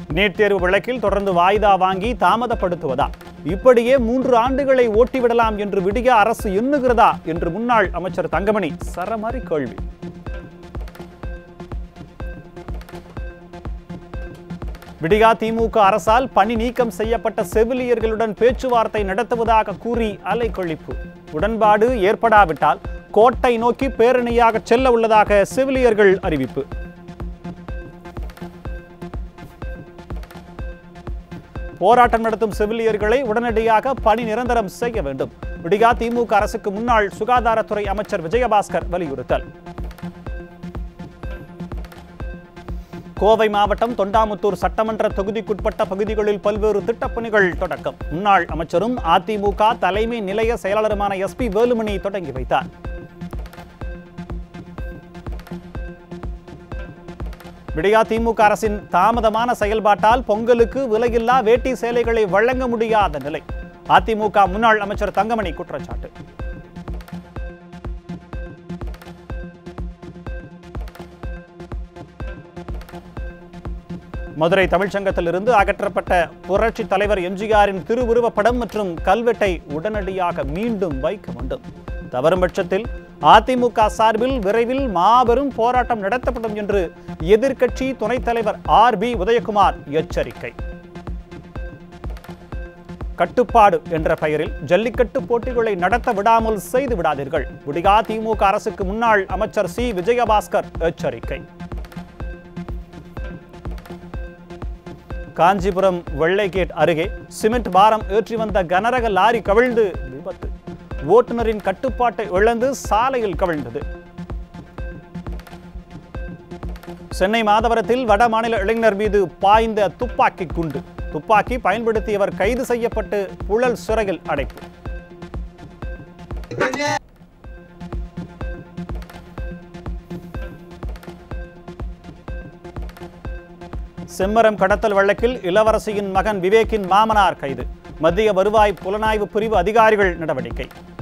NEET தேர்வு வழக்கில் தொடர்ந்து வாய்தா வாங்கி தாமதப்படுத்துவதா இப்படியே மூன்று ஆண்டுகளை ஓட்டிவிடலாம் என்று விடிய அரசு எண்ணுகிறதா என்று முன்னாள் அமைச்சர் தங்கமணி சரமாரி கேள்வி விடியா திமுக அரசால் பணி நீக்கம் செய்யப்பட்ட செவிலியர்களுடன் பேச்சுவார்த்தை நடத்துவதாக கூறி அலைக்கொழிப்பு உடன்பாடு ஏற்படாவிட்டால் கோட்டை நோக்கி பேரணியாக செல்ல உள்ளதாக செவிலியர்கள் அறிவிப்பு போராட்டம் நடத்தும் செவிலியர்களை உடனடியாக பணி நிரந்தரம் செய்ய வேண்டும் விடியா திமுக அரசுக்கு முன்னாள் சுகாதாரத்துறை அமைச்சர் விஜயபாஸ்கர் வலியுறுத்தல் கோவை மாவட்டம் தொண்டாமுத்தூர் சட்டமன்ற தொகுதிக்குட்பட்ட பகுதிகளில் பல்வேறு திட்டப்பணிகள் தொடக்கம் முன்னாள் அமைச்சரும் அதிமுக தலைமை நிலைய செயலாளருமான எஸ் பி வேலுமணி தொடங்கி வைத்தார் விடியா திமுக அரசின் தாமதமான செயல்பாட்டால் பொங்கலுக்கு விலையில்லா வேட்டி சேலைகளை வழங்க முடியாத நிலை அதிமுக முன்னாள் அமைச்சர் தங்கமணி குற்றச்சாட்டு மதுரை தமிழ்ச்சங்கத்திலிருந்து அகற்றப்பட்ட புரட்சி தலைவர் எம்ஜிஆரின் திருவுருவப் படம் மற்றும் கல்வெட்டை உடனடியாக மீண்டும் வைக்க வேண்டும் தவறும் பட்சத்தில் அதிமுக சார்பில் விரைவில் மாபெரும் போராட்டம் நடத்தப்படும் என்று எதிர்க்கட்சி துணைத் தலைவர் ஆர் பி உதயகுமார் எச்சரிக்கை கட்டுப்பாடு என்ற பெயரில் ஜல்லிக்கட்டு போட்டிகளை நடத்த விடாமல் செய்து விடாதீர்கள் விடியா திமுக அரசுக்கு முன்னாள் அமைச்சர் சி விஜயபாஸ்கர் எச்சரிக்கை காஞ்சிபுரம் வெள்ளைகேட் அருகே சிமெண்ட் பாரம் ஏற்றி வந்த கனரக லாரி கவிழ்ந்து விபத்து ஓட்டுநரின் கட்டுப்பாட்டை இழந்து சாலையில் கவிழ்ந்தது சென்னை மாதவரத்தில் வட மாநில இளைஞர் மீது பாய்ந்த துப்பாக்கி குண்டு துப்பாக்கி பயன்படுத்தியவர் கைது செய்யப்பட்டு புழல் சிறையில் அடைப்பு செம்மரம் கடத்தல் வழக்கில் இளவரசியின் மகன் விவேக்கின் மாமனார் கைது மத்திய வருவாய் புலனாய்வு பிரிவு அதிகாரிகள் நடவடிக்கை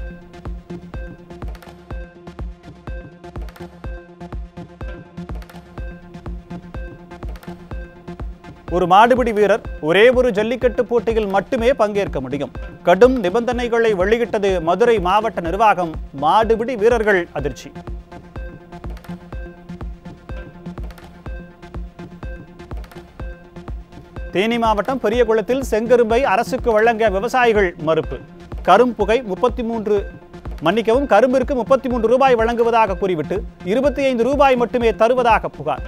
ஒரு மாடுபிடி வீரர் ஒரே ஒரு ஜல்லிக்கட்டு போட்டியில் மட்டுமே பங்கேற்க முடியும் கடும் நிபந்தனைகளை வெளியிட்டது மதுரை மாவட்ட நிர்வாகம் மாடுபிடி வீரர்கள் அதிர்ச்சி தேனி மாவட்டம் பெரியகுளத்தில் செங்கரும்பை அரசுக்கு வழங்க விவசாயிகள் மறுப்பு கரும்புகை முப்பத்தி மூன்று மன்னிக்கவும் கரும்பிற்கு முப்பத்தி மூன்று ரூபாய் வழங்குவதாக கூறிவிட்டு இருபத்தி ஐந்து ரூபாய் மட்டுமே தருவதாக புகார்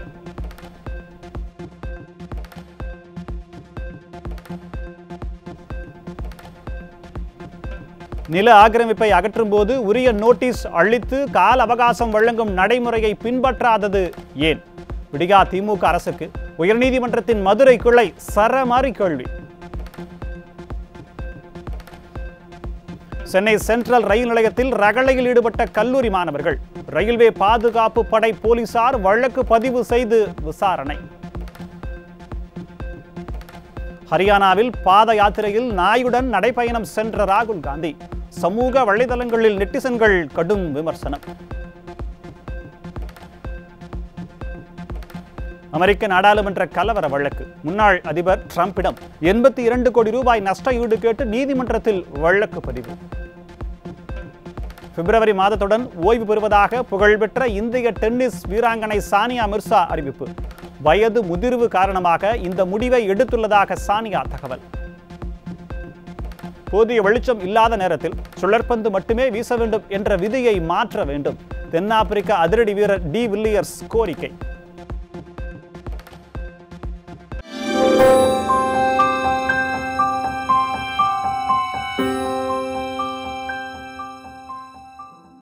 நில ஆக்கிரமிப்பை அகற்றும் போது உரிய நோட்டீஸ் அளித்து கால அவகாசம் வழங்கும் நடைமுறையை பின்பற்றாதது ஏன் விடியா திமுக அரசுக்கு உயர்நீதிமன்றத்தின் மதுரை கிளை சரமாரி கேள்வி சென்னை சென்ட்ரல் ரயில் நிலையத்தில் ரகளையில் ஈடுபட்ட கல்லூரி மாணவர்கள் ரயில்வே பாதுகாப்பு படை போலீசார் வழக்கு பதிவு செய்து விசாரணை ஹரியானாவில் பாத யாத்திரையில் நாயுடன் நடைபயணம் சென்ற ராகுல் காந்தி சமூக வலைதளங்களில் நெட்டிசன்கள் கடும் விமர்சனம் அமெரிக்க நாடாளுமன்ற கலவர வழக்கு முன்னாள் அதிபர் டிரம்பிடம் எண்பத்தி இரண்டு கோடி ரூபாய் நஷ்ட ஈடு கேட்டு நீதிமன்றத்தில் வழக்கு பதிவு பிப்ரவரி மாதத்துடன் ஓய்வு பெறுவதாக புகழ்பெற்ற இந்திய டென்னிஸ் வீராங்கனை சானியா மிர்சா அறிவிப்பு வயது முதிர்வு காரணமாக இந்த முடிவை எடுத்துள்ளதாக சானியா தகவல் போதிய வெளிச்சம் இல்லாத நேரத்தில் சுழற்பந்து மட்டுமே வீச வேண்டும் என்ற விதியை மாற்ற வேண்டும் தென்னாப்பிரிக்க அதிரடி வீரர் டி வில்லியர்ஸ் கோரிக்கை